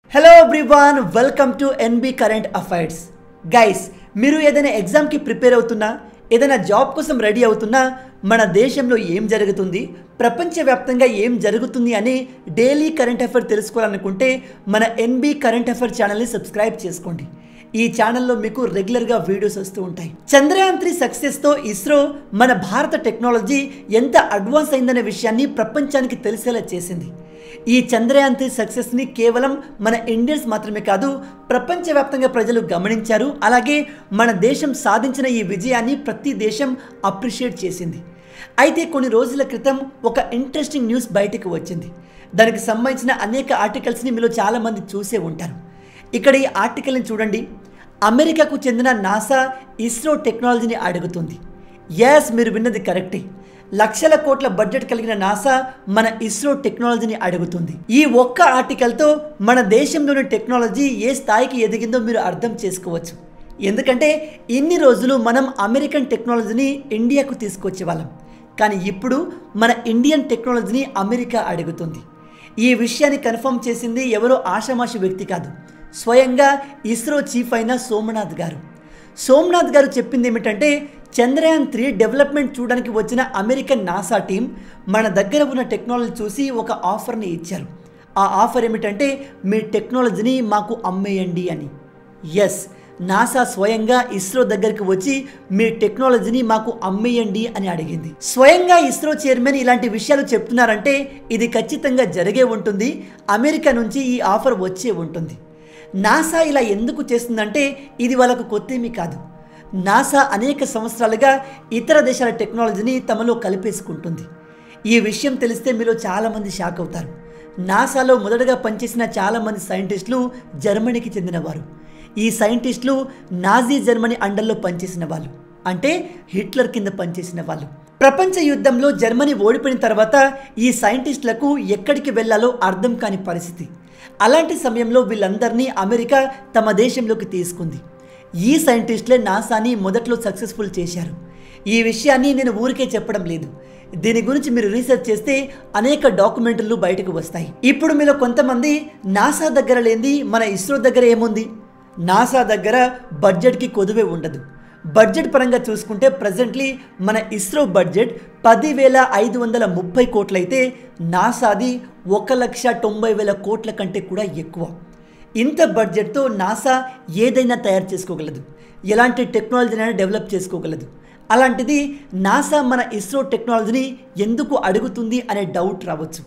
hello everyone welcome to NB current affairs guys మీరు ఏదైనా ఎగ్జామ్కి ప్రిపేర్ అవుతున్నా ఏదైనా జాబ్ కోసం రెడీ అవుతున్నా మన దేశంలో ఏం జరుగుతుంది ప్రపంచవ్యాప్తంగా ఏం జరుగుతుంది అని డైలీ కరెంట్ అఫైర్ తెలుసుకోవాలనుకుంటే మన ఎన్బి కరెంట్ అఫైర్ ఛానల్ని సబ్స్క్రైబ్ చేసుకోండి ఈ ఛానల్లో మీకు రెగ్యులర్గా వీడియోస్ వస్తూ ఉంటాయి చంద్రయాన్ త్రీ సక్సెస్తో ఇస్రో మన భారత టెక్నాలజీ ఎంత అడ్వాన్స్ అయిందనే విషయాన్ని ప్రపంచానికి తెలిసేలా చేసింది ఈ చంద్రయాన్ త్రీ సక్సెస్ని కేవలం మన ఇండియన్స్ మాత్రమే కాదు ప్రపంచవ్యాప్తంగా ప్రజలు గమనించారు అలాగే మన దేశం సాధించిన ఈ విజయాన్ని ప్రతి దేశం అప్రిషియేట్ చేసింది అయితే కొన్ని రోజుల క్రితం ఒక ఇంట్రెస్టింగ్ న్యూస్ బయటకు వచ్చింది దానికి సంబంధించిన అనేక ఆర్టికల్స్ని మీలో చాలామంది చూసే ఉంటారు ఇక్కడ ఈ ఆర్టికల్ని చూడండి అమెరికాకు చెందిన నాసా ఇస్రో టెక్నాలజీని అడుగుతుంది ఎస్ మీరు విన్నది కరెక్టే లక్షల కోట్ల బడ్జెట్ కలిగిన నాసా మన ఇస్రో టెక్నాలజీని అడుగుతుంది ఈ ఒక్క ఆర్టికల్తో మన దేశంలోని టెక్నాలజీ ఏ స్థాయికి ఎదిగిందో మీరు అర్థం చేసుకోవచ్చు ఎందుకంటే ఇన్ని రోజులు మనం అమెరికన్ టెక్నాలజీని ఇండియాకు తీసుకొచ్చే వాళ్ళం కానీ ఇప్పుడు మన ఇండియన్ టెక్నాలజీని అమెరికా అడుగుతుంది ఈ విషయాన్ని కన్ఫర్మ్ చేసింది ఎవరో ఆషామాషి వ్యక్తి కాదు స్వయంగా ఇస్రో చీఫ్ అయిన సోమనాథ్ గారు సోమనాథ్ గారు చెప్పింది ఏమిటంటే చంద్రయాన్ త్రీ డెవలప్మెంట్ చూడడానికి వచ్చిన అమెరికన్ నాసా టీం మన దగ్గర ఉన్న టెక్నాలజీ చూసి ఒక ఆఫర్ని ఇచ్చారు ఆ ఆఫర్ ఏమిటంటే మీ టెక్నాలజీని మాకు అమ్మేయండి అని ఎస్ నాసా స్వయంగా ఇస్రో దగ్గరికి వచ్చి మీ టెక్నాలజీని మాకు అమ్మేయండి అని అడిగింది స్వయంగా ఇస్రో చైర్మన్ ఇలాంటి విషయాలు చెప్తున్నారంటే ఇది ఖచ్చితంగా జరిగే ఉంటుంది అమెరికా నుంచి ఈ ఆఫర్ వచ్చే ఉంటుంది నాసా ఇలా ఎందుకు చేస్తుందంటే ఇది వాళ్ళకు కొత్తేమీ కాదు నాసా అనేక సంవత్సరాలుగా ఇతర దేశాల టెక్నాలజీని తమలో కలిపేసుకుంటుంది ఈ విషయం తెలిస్తే మీలో చాలామంది షాక్ అవుతారు నాసాలో మొదటగా పనిచేసిన చాలామంది సైంటిస్టులు జర్మనీకి చెందినవారు ఈ సైంటిస్టులు నాజీ జర్మనీ అండర్లో పనిచేసిన వాళ్ళు అంటే హిట్లర్ కింద పనిచేసిన వాళ్ళు ప్రపంచ యుద్ధంలో జర్మనీ ఓడిపోయిన తర్వాత ఈ సైంటిస్టులకు ఎక్కడికి వెళ్ళాలో అర్థం కాని పరిస్థితి అలాంటి సమయంలో వీళ్ళందరినీ అమెరికా తమ దేశంలోకి తీసుకుంది ఈ సైంటిస్టులే నాసాని మొదట్లో సక్సెస్ఫుల్ చేశారు ఈ విషయాన్ని నేను ఊరికే చెప్పడం లేదు దీని గురించి మీరు రీసెర్చ్ చేస్తే అనేక డాక్యుమెంటరీలు బయటకు వస్తాయి ఇప్పుడు మీలో కొంతమంది నాసా దగ్గర లేనిది మన ఇస్రో దగ్గర ఏముంది నాసా దగ్గర బడ్జెట్కి కొదువే ఉండదు బడ్జెట్ పరంగా చూసుకుంటే ప్రజెంట్లీ మన ఇస్రో బడ్జెట్ పదివేల ఐదు వందల ముప్పై కోట్లయితే నాసాది ఒక లక్ష తొంభై వేల కోట్ల కంటే కూడా ఎక్కువ ఇంత బడ్జెట్తో నాసా ఏదైనా తయారు చేసుకోగలదు ఎలాంటి టెక్నాలజీనైనా డెవలప్ చేసుకోగలదు అలాంటిది నాసా మన ఇస్రో టెక్నాలజీని ఎందుకు అడుగుతుంది అనే డౌట్ రావచ్చు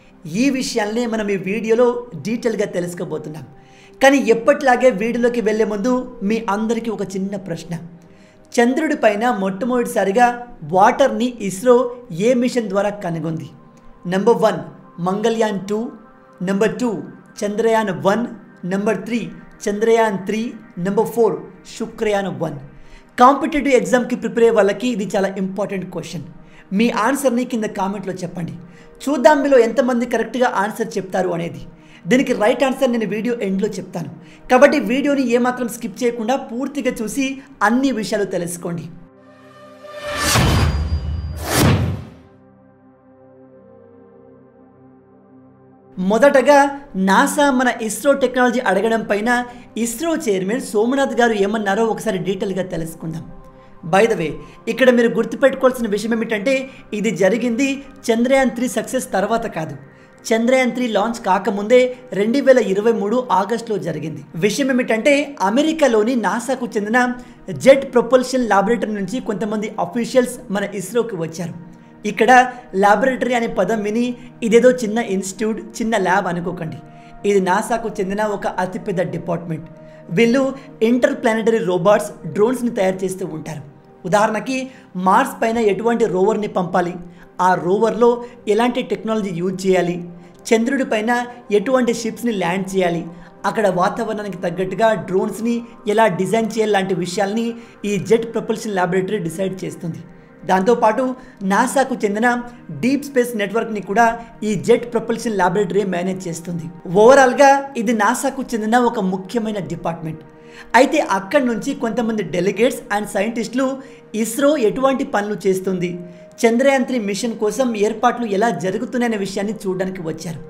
ఈ విషయాలనే మనం ఈ వీడియోలో డీటెయిల్గా తెలుసుకోబోతున్నాం కానీ ఎప్పట్లాగే వీడియోలోకి వెళ్లే ముందు మీ అందరికీ ఒక చిన్న ప్రశ్న చంద్రుడి పైన మొట్టమొదటిసారిగా వాటర్ని ఇస్రో ఏ మిషన్ ద్వారా కనుగొంది number one Mangalyaan two number two Chandrayaan one number three Chandrayaan three number four Shukrayaan one competitive ఎగ్జామ్కి ప్రిపేర్ అయ్యే వాళ్ళకి ఇది చాలా ఇంపార్టెంట్ క్వశ్చన్ మీ ఆన్సర్ని కింద కామెంట్లో చెప్పండి చూద్దాం మీలో ఎంతమంది కరెక్ట్గా ఆన్సర్ చెప్తారు అనేది దీనికి రైట్ ఆన్సర్ నేను వీడియో ఎండ్లో చెప్తాను కాబట్టి వీడియోని ఏమాత్రం స్కిప్ చేయకుండా పూర్తిగా చూసి అన్ని విషయాలు తెలుసుకోండి మొదటగా నాసా మన ఇస్రో టెక్నాలజీ అడగడం పైన ఇస్రో చైర్మన్ సోమనాథ్ గారు ఏమన్నారో ఒకసారి డీటెయిల్గా తెలుసుకుందాం బై ద వే ఇక్కడ మీరు గుర్తుపెట్టుకోవాల్సిన విషయం ఏమిటంటే ఇది జరిగింది చంద్రయాన్ త్రీ సక్సెస్ తర్వాత కాదు చంద్రయాన్ త్రీ లాంచ్ కాకముందే రెండు వేల ఇరవై మూడు ఆగస్టులో జరిగింది విషయం ఏమిటంటే అమెరికాలోని నాసాకు చెందిన జెట్ ప్రొపల్షన్ లాబొరేటరీ నుంచి కొంతమంది అఫీషియల్స్ మన ఇస్రోకి వచ్చారు ఇక్కడ లాబొరేటరీ అనే పదం విని ఇదేదో చిన్న ఇన్స్టిట్యూట్ చిన్న ల్యాబ్ అనుకోకండి ఇది నాసాకు చెందిన ఒక అతిపెద్ద డిపార్ట్మెంట్ వీళ్ళు ఇంటర్ ప్లానెటరీ రోబోట్స్ డ్రోన్స్ని తయారు చేస్తూ ఉంటారు ఉదాహరణకి మార్స్ పైన ఎటువంటి రోవర్ని పంపాలి ఆ రోవర్లో ఎలాంటి టెక్నాలజీ యూజ్ చేయాలి చంద్రుడి పైన ఎటువంటి షిప్స్ని ల్యాండ్ చేయాలి అక్కడ వాతావరణానికి తగ్గట్టుగా డ్రోన్స్ని ఎలా డిజైన్ చేయాలి లాంటి విషయాల్ని ఈ జెట్ ప్రొపల్షన్ ల్యాబొరేటరీ డిసైడ్ చేస్తుంది దాంతోపాటు నాసాకు చెందిన డీప్ స్పేస్ నెట్వర్క్ని కూడా ఈ జెట్ ప్రొపల్షన్ ల్యాబొరేటరీ మేనేజ్ చేస్తుంది ఓవరాల్గా ఇది నాసాకు చెందిన ఒక ముఖ్యమైన డిపార్ట్మెంట్ అయితే అక్కడి నుంచి కొంతమంది డెలిగేట్స్ అండ్ సైంటిస్టులు ఇస్రో ఎటువంటి పనులు చేస్తుంది చంద్రయాన్ త్రీ మిషన్ కోసం ఏర్పాట్లు ఎలా జరుగుతున్నాయనే విషయాన్ని చూడడానికి వచ్చారు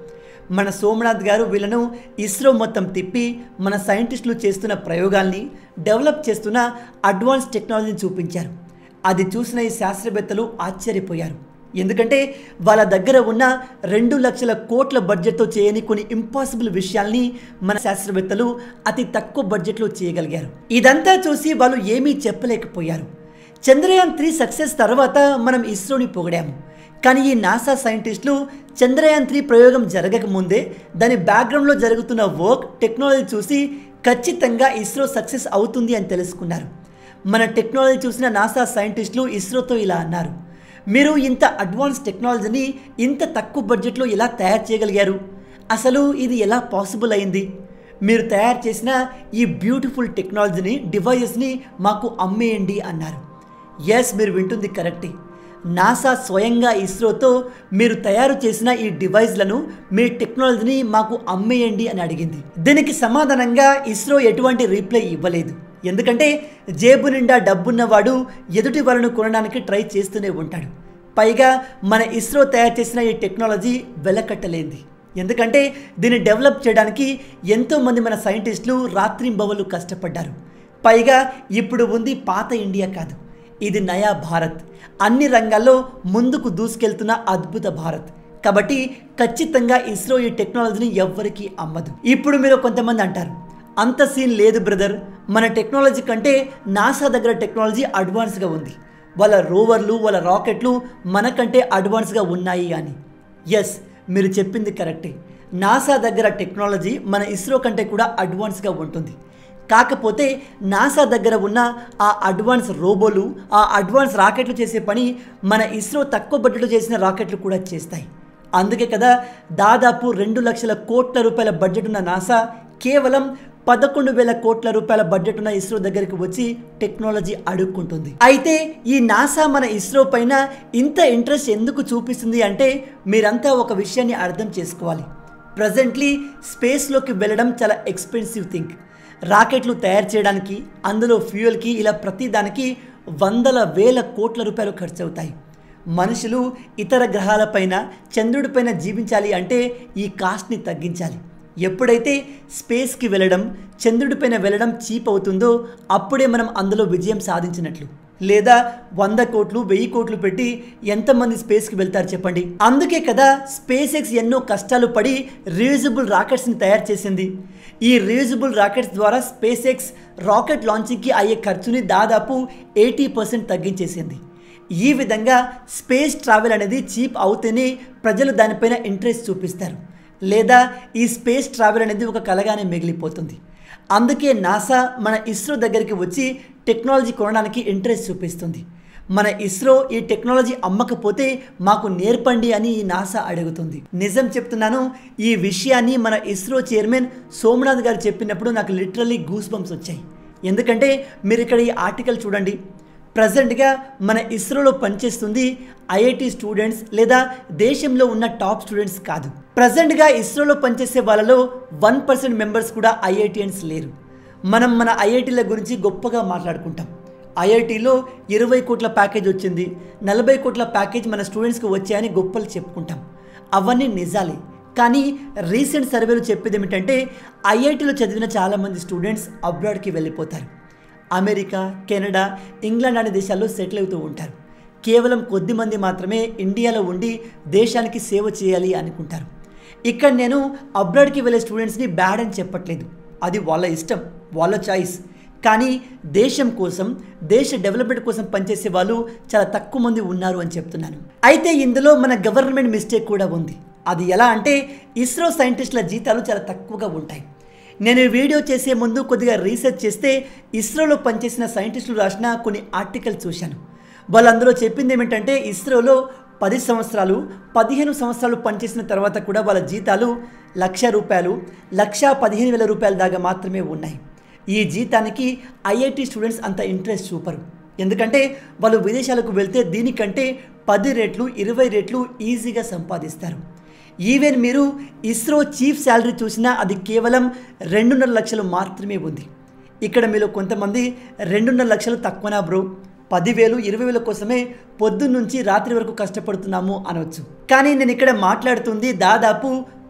మన సోమనాథ్ గారు వీళ్ళను ఇస్రో మొత్తం తిప్పి మన సైంటిస్టులు చేస్తున్న ప్రయోగాల్ని డెవలప్ చేస్తున్న అడ్వాన్స్ టెక్నాలజీని చూపించారు అది చూసిన ఈ శాస్త్రవేత్తలు ఆశ్చర్యపోయారు ఎందుకంటే వాళ్ళ దగ్గర ఉన్న రెండు లక్షల కోట్ల బడ్జెట్తో చేయని కొన్ని ఇంపాసిబుల్ విషయాల్ని మన శాస్త్రవేత్తలు అతి తక్కువ బడ్జెట్లో చేయగలిగారు ఇదంతా చూసి వాళ్ళు ఏమీ చెప్పలేకపోయారు చంద్రయాన్ త్రీ సక్సెస్ తర్వాత మనం ఇస్రోని పొగిడాము కానీ ఈ నాసా సైంటిస్టులు చంద్రయాన్ త్రీ ప్రయోగం జరగకముందే దాని బ్యాక్గ్రౌండ్లో జరుగుతున్న వర్క్ టెక్నాలజీ చూసి ఖచ్చితంగా ఇస్రో సక్సెస్ అవుతుంది అని తెలుసుకున్నారు మన టెక్నాలజీ చూసిన నాసా సైంటిస్టులు ఇస్రోతో ఇలా అన్నారు మీరు ఇంత అడ్వాన్స్ టెక్నాలజీని ఇంత తక్కువ బడ్జెట్లో ఎలా తయారు చేయగలిగారు అసలు ఇది ఎలా పాసిబుల్ అయింది మీరు తయారు చేసిన ఈ బ్యూటిఫుల్ టెక్నాలజీని డివైజెస్ని మాకు అమ్మేయండి అన్నారు ఎస్ మీరు వింటుంది కరెక్టే నాసా స్వయంగా ఇస్రోతో మీరు తయారు చేసిన ఈ డివైస్లను మీ టెక్నాలజీని మాకు అమ్మేయండి అని అడిగింది దీనికి సమాధానంగా ఇస్రో ఎటువంటి రీప్లై ఇవ్వలేదు ఎందుకంటే జేబు నిండా డబ్బున్నవాడు ఎదుటి వాళ్ళను కొనడానికి ట్రై చేస్తూనే ఉంటాడు పైగా మన ఇస్రో తయారు చేసిన ఈ టెక్నాలజీ వెలకట్టలేంది ఎందుకంటే దీన్ని డెవలప్ చేయడానికి ఎంతోమంది మన సైంటిస్టులు రాత్రింబవలు కష్టపడ్డారు పైగా ఇప్పుడు ఉంది పాత ఇండియా కాదు ఇది నయా భారత్ అన్ని రంగాల్లో ముందుకు దూసుకెళ్తున్న అద్భుత భారత్ కాబట్టి ఖచ్చితంగా ఇస్రో ఈ టెక్నాలజీని ఎవ్వరికీ అమ్మదు ఇప్పుడు మీరు కొంతమంది అంటారు అంత సీన్ లేదు బ్రదర్ మన టెక్నాలజీ కంటే నాసా దగ్గర టెక్నాలజీ అడ్వాన్స్గా ఉంది వాళ్ళ రోవర్లు వాళ్ళ రాకెట్లు మనకంటే అడ్వాన్స్గా ఉన్నాయి అని ఎస్ మీరు చెప్పింది కరెక్టే నాసా దగ్గర టెక్నాలజీ మన ఇస్రో కంటే కూడా అడ్వాన్స్గా ఉంటుంది కాకపోతే నాసా దగ్గర ఉన్న ఆ అడ్వాన్స్ రోబోలు ఆ అడ్వాన్స్ రాకెట్లు చేసే పని మన ఇస్రో తక్కువ బడ్జెట్లో చేసిన రాకెట్లు కూడా చేస్తాయి అందుకే కదా దాదాపు రెండు లక్షల కోట్ల రూపాయల బడ్జెట్ ఉన్న నాసా కేవలం పదకొండు వేల కోట్ల రూపాయల బడ్జెట్ ఉన్న ఇస్రో దగ్గరికి వచ్చి టెక్నాలజీ అడుక్కుంటుంది అయితే ఈ నాసా మన ఇస్రో పైన ఇంత ఇంట్రెస్ట్ ఎందుకు చూపిస్తుంది అంటే మీరంతా ఒక విషయాన్ని అర్థం చేసుకోవాలి ప్రజెంట్లీ స్పేస్లోకి వెళ్ళడం చాలా ఎక్స్పెన్సివ్ థింగ్ రాకెట్లు తయారు చేయడానికి అందులో ఫ్యూయల్కి ఇలా ప్రతి దానికి వందల వేల కోట్ల రూపాయలు ఖర్చు అవుతాయి మనుషులు ఇతర గ్రహాలపైన చంద్రుడిపైన జీవించాలి అంటే ఈ కాస్ట్ని తగ్గించాలి ఎప్పుడైతే స్పేస్కి వెళ్ళడం చంద్రుడిపైన వెళ్ళడం చీప్ అవుతుందో అప్పుడే మనం అందులో విజయం సాధించినట్లు లేదా వంద కోట్లు వెయ్యి కోట్లు పెట్టి ఎంతమంది స్పేస్కి వెళ్తారు చెప్పండి అందుకే కదా స్పేస్ ఎక్స్ ఎన్నో కష్టాలు పడి రీయూజబుల్ రాకెట్స్ని తయారు చేసింది ఈ రీయూజబుల్ రాకెట్స్ ద్వారా స్పేస్ ఎక్స్ రాకెట్ లాంచింగ్కి అయ్యే ఖర్చుని దాదాపు ఎయిటీ పర్సెంట్ తగ్గించేసింది ఈ విధంగా స్పేస్ ట్రావెల్ అనేది చీప్ అవుతేనే ప్రజలు దానిపైన ఇంట్రెస్ట్ చూపిస్తారు లేదా ఈ స్పేస్ ట్రావెల్ అనేది ఒక కలగానే మిగిలిపోతుంది అందుకే నాసా మన ఇస్రో దగ్గరికి వచ్చి టెక్నాలజీ కొనడానికి ఇంట్రెస్ట్ చూపిస్తుంది మన ఇస్రో ఈ టెక్నాలజీ అమ్మకపోతే మాకు నేర్పండి అని ఈ నాసా అడుగుతుంది నిజం చెప్తున్నాను ఈ విషయాన్ని మన ఇస్రో చైర్మన్ సోమనాథ్ గారు చెప్పినప్పుడు నాకు లిటరల్లీ గూస్ బంప్స్ వచ్చాయి ఎందుకంటే మీరు ఇక్కడ ఈ ఆర్టికల్ చూడండి ప్రజెంట్గా మన ఇస్రోలో పనిచేస్తుంది ఐఐటి స్టూడెంట్స్ లేదా దేశంలో ఉన్న టాప్ స్టూడెంట్స్ కాదు ప్రజెంట్గా ఇస్రోలో పనిచేసే వాళ్ళలో వన్ పర్సెంట్ మెంబర్స్ కూడా ఐఐటియన్స్ లేరు మనం మన ఐఐటీల గురించి గొప్పగా మాట్లాడుకుంటాం ఐఐటీలో ఇరవై కోట్ల ప్యాకేజ్ వచ్చింది నలభై కోట్ల ప్యాకేజ్ మన స్టూడెంట్స్కి వచ్చాయని గొప్పలు చెప్పుకుంటాం అవన్నీ నిజాలే కానీ రీసెంట్ సర్వేలు చెప్పేది ఏమిటంటే ఐఐటీలో చదివిన చాలామంది స్టూడెంట్స్ అబ్రాడ్కి వెళ్ళిపోతారు అమెరికా కెనడా ఇంగ్లాండ్ అనే దేశాల్లో సెటిల్ అవుతూ ఉంటారు కేవలం కొద్ది మంది మాత్రమే ఇండియాలో ఉండి దేశానికి సేవ చేయాలి అనుకుంటారు ఇక్కడ నేను అబ్రాడ్కి వెళ్ళే స్టూడెంట్స్ని బ్యాడ్ అని చెప్పట్లేదు అది వాళ్ళ ఇష్టం వాళ్ళ చాయిస్ కానీ దేశం కోసం దేశ డెవలప్మెంట్ కోసం పనిచేసే వాళ్ళు చాలా తక్కువ మంది ఉన్నారు అని చెప్తున్నాను అయితే ఇందులో మన గవర్నమెంట్ మిస్టేక్ కూడా ఉంది అది ఎలా అంటే ఇస్రో సైంటిస్టుల జీతాలు చాలా తక్కువగా ఉంటాయి నేను ఈ వీడియో చేసే ముందు కొద్దిగా రీసెర్చ్ చేస్తే ఇస్రోలో పనిచేసిన సైంటిస్టులు రాసిన కొన్ని ఆర్టికల్ చూశాను వాళ్ళందరూ చెప్పింది ఏమిటంటే ఇస్రోలో పది సంవత్సరాలు పదిహేను సంవత్సరాలు పనిచేసిన తర్వాత కూడా వాళ్ళ జీతాలు లక్ష రూపాయలు లక్ష పదిహేను వేల రూపాయల దాకా మాత్రమే ఉన్నాయి ఈ జీతానికి ఐఐటి స్టూడెంట్స్ అంత ఇంట్రెస్ట్ చూపరు ఎందుకంటే వాళ్ళు విదేశాలకు వెళ్తే దీనికంటే పది రెట్లు ఇరవై రెట్లు ఈజీగా సంపాదిస్తారు ఈవెన్ మీరు ఇస్రో చీఫ్ శాలరీ చూసినా అది కేవలం రెండున్నర లక్షలు మాత్రమే ఉంది ఇక్కడ మీలో కొంతమంది రెండున్నర లక్షలు తక్కువనా బ్రో పదివేలు ఇరవై వేల కోసమే పొద్దున్నుంచి రాత్రి వరకు కష్టపడుతున్నాము అనవచ్చు కానీ నేను ఇక్కడ మాట్లాడుతుంది దాదాపు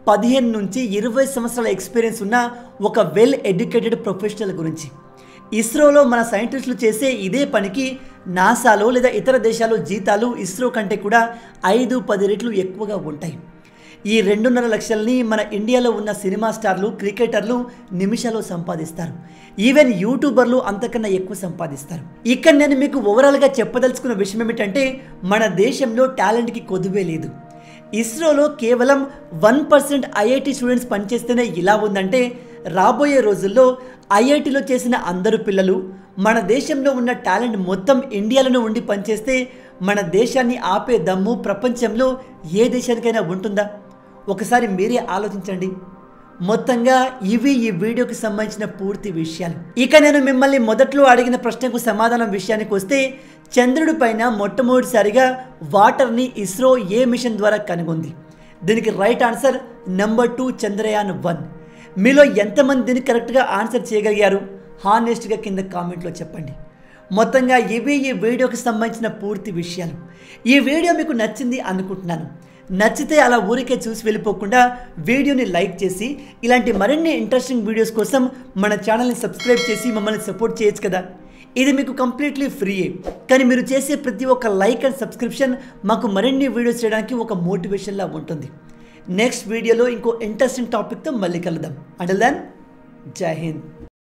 పదిహేను నుంచి ఇరవై సంవత్సరాల ఎక్స్పీరియన్స్ ఉన్న ఒక వెల్ ఎడ్యుకేటెడ్ ప్రొఫెషనల్ గురించి ఇస్రోలో మన సైంటిస్టులు చేసే ఇదే పనికి నాసాలో లేదా ఇతర దేశాల్లో జీతాలు ఇస్రో కంటే కూడా ఐదు పది రెట్లు ఎక్కువగా ఉంటాయి ఈ రెండున్నర లక్షల్ని మన ఇండియాలో ఉన్న సినిమా స్టార్లు క్రికెటర్లు నిమిషాల్లో సంపాదిస్తారు ఈవెన్ యూట్యూబర్లు అంతకన్నా ఎక్కువ సంపాదిస్తారు ఇక్కడ నేను మీకు ఓవరాల్గా చెప్పదలుచుకున్న విషయం ఏమిటంటే మన దేశంలో టాలెంట్కి కొదువే లేదు ఇస్రోలో కేవలం వన్ పర్సెంట్ ఐఐటి స్టూడెంట్స్ పనిచేస్తేనే ఇలా ఉందంటే రాబోయే రోజుల్లో ఐఐటిలో చేసిన అందరు పిల్లలు మన దేశంలో ఉన్న టాలెంట్ మొత్తం ఇండియాలోనే ఉండి పనిచేస్తే మన దేశాన్ని ఆపే దమ్ము ప్రపంచంలో ఏ దేశానికైనా ఉంటుందా ఒకసారి మీరే ఆలోచించండి మొత్తంగా ఇవి ఈ వీడియోకి సంబంధించిన పూర్తి విషయాలు ఇక నేను మిమ్మల్ని మొదట్లో అడిగిన ప్రశ్నకు సమాధానం విషయానికి వస్తే చంద్రుడి పైన మొట్టమొదటిసారిగా వాటర్ని ఇస్రో ఏ మిషన్ ద్వారా కనుగొంది దీనికి right answer number two Chandrayaan one మీలో ఎంతమంది దీనికి కరెక్ట్గా ఆన్సర్ చేయగలిగారు హానెస్ట్గా కింద కామెంట్లో చెప్పండి మొత్తంగా ఇవి ఈ వీడియోకి సంబంధించిన పూర్తి విషయాలు ఈ వీడియో మీకు నచ్చింది అనుకుంటున్నాను నచ్చితే అలా ఊరికే చూసి వెళ్ళిపోకుండా వీడియోని లైక్ చేసి ఇలాంటి మరిన్ని ఇంట్రెస్టింగ్ వీడియోస్ కోసం మన ఛానల్ని సబ్స్క్రైబ్ చేసి మమ్మల్ని సపోర్ట్ చేయొచ్చు కదా ఇది మీకు కంప్లీట్లీ ఫ్రీయే కానీ మీరు చేసే ప్రతి ఒక్క లైక్ అండ్ సబ్స్క్రిప్షన్ మాకు మరిన్ని వీడియోస్ చేయడానికి ఒక మోటివేషన్లా ఉంటుంది నెక్స్ట్ వీడియోలో ఇంకో ఇంట్రెస్టింగ్ టాపిక్తో మళ్ళీ కలుద్దాం అంటల్ దెన్ జై హింద్